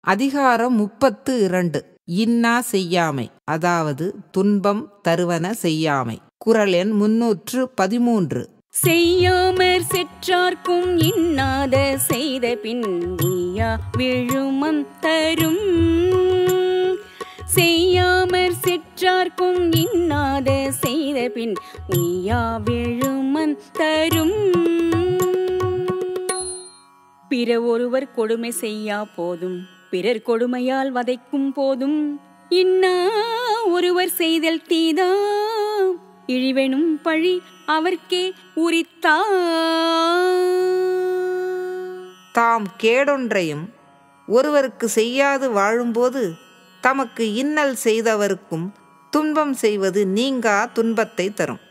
அதிகாரம் முப்பத்து இரண்டு இன்னா செய்யாமை அதாவது துன்பம் தருவன செய்யாமை குரல் எண் முன்னூற்று பதிமூன்று செய்யாமற் செற்றார்க்கும் இன்னாத செய்த பின் உய்யா விழுமம் தரும் செய்யாமற் செற்றார்க்கும் இன்னாத செய்த பின் உய்யா விழுமம் தரும் பிற ஒருவர் கொடுமை செய்யா போதும் பிறர் கொடுமையால் வதைக்கும் போதும் இன்னா ஒருவர் செய்தல் தீதா இழிவெனும் பழி அவர்க்கே உரித்தா தாம் கேடொன்றையும் ஒருவருக்கு செய்யாது வாழும்போது தமக்கு இன்னல் செய்தவருக்கும் துன்பம் செய்வது நீங்கா துன்பத்தை தரும்